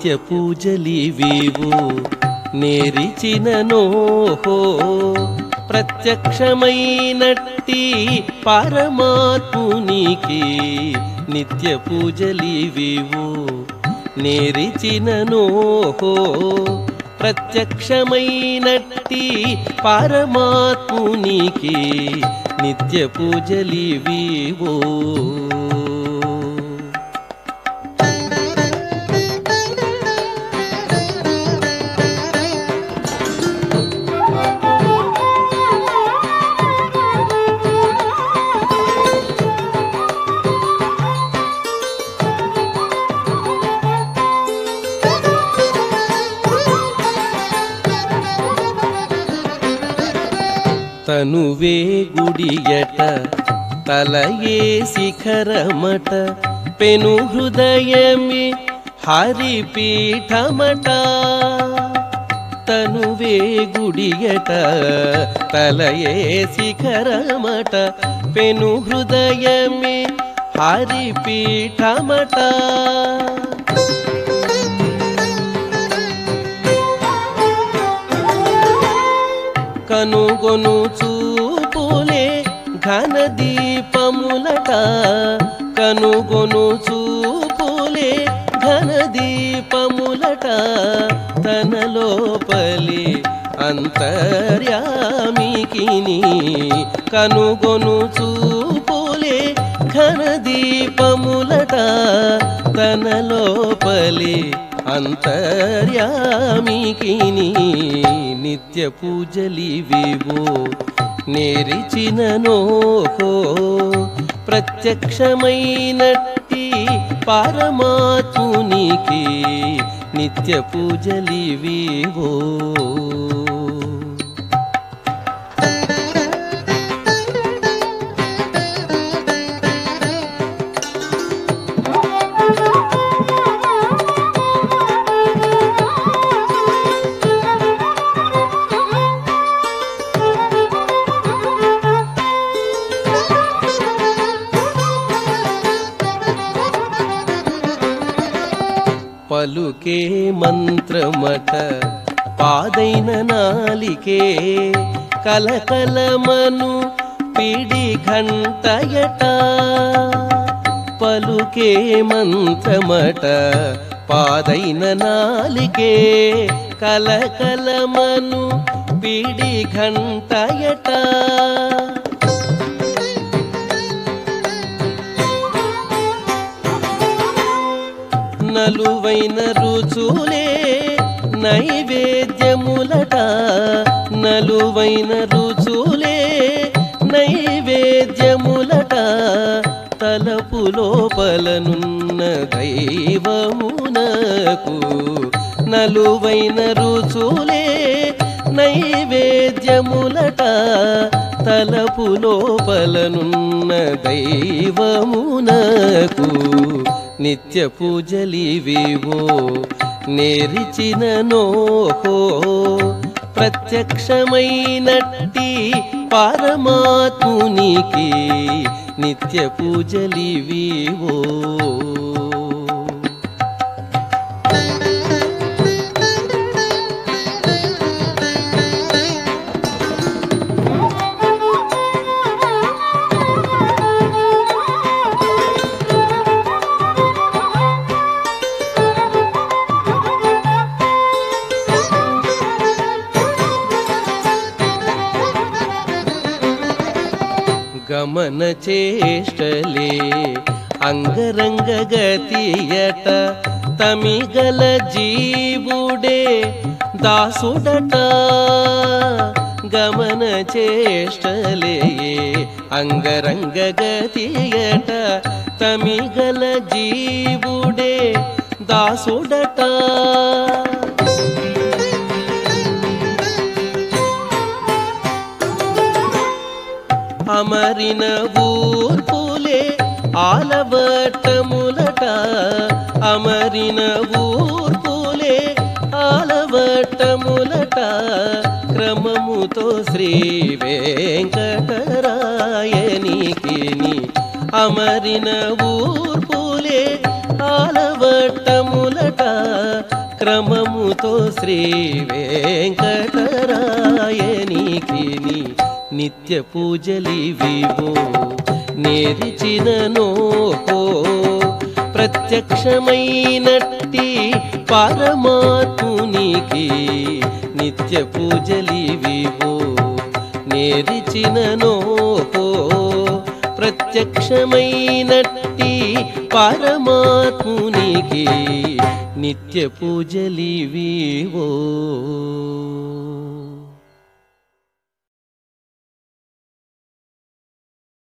నిత్య పూజలివివు నేరిచిన నోహో ప్రత్యక్షమైనట్టి పరమాత్మునికి నిత్య పూజలివివు నేరిచిన నోహో ప్రత్యక్షమైనట్టి పరమాత్మునికి నిత్య పూజలివివో తనువే గుడియట తలయే శిఖరమట పెను హృదయమే హరిపీఠమట తనువే గుడియట తలయే శిఖరమట పెను హృదయమే హరిపీఠమట కనుగొను చూపులే ఘన దీపములట కనుగొను చూపులే ఘన దీపములట తన లోపలి అంతర్యామికిని కనుగొను చూపులే ఘన దీపములట తన లోపలి అంతర్యామికిని నిత్య పూజలివివో నేరిచిన నోహో ప్రత్యక్షమైనట్టి పరమాత్మునికి నిత్య పూజలివివో పలుకే మంత్రమట పాదైన నాలికే కలకలమను పిడి ఘంటయట పలుకే మంత్రమట పాదైన నాలికే కలకలమను పిడి ఘంటయట నలువైన రుచులే నైవేద్యములట నలువైన రుచులే నైవేద్యములట తలపు లోపలనున్న దైవమునకు నలువైన రుచులే నైవేద్యములట తలపు లోపలనున్న దైవమునకు నిత్య పూజలివివో నేరిచిన నోహో ప్రత్యక్షమైనట్టి పరమాత్మునికి నిత్య పూజలివివో గమన చేష్టలే అంగరంగ గతియట తమిగల జీవుడే దాసుడట గమన చేష్టలే అంగరంగ గతియట తమిగల జీవుడే దాసుడట అమరిన ఊర్పులే ఆలవట్టములట అమరిన ఊర్పులే ఆలవట్టములట క్రమముతో శ్రీ వెంకటరాయనికి అమరిన ఊర్పులే ఆలవట్టములట క్రమముతో శ్రీ వెంకటరాయనికి నిత్య పూజలివివో నేరిచిననో ప్రత్యక్షమైనట్టి పరమాత్మునికి నిత్య పూజలివివో నేరిచిననో ప్రత్యక్షమైనట్టి పరమాత్మునికి నిత్య పూజలివివో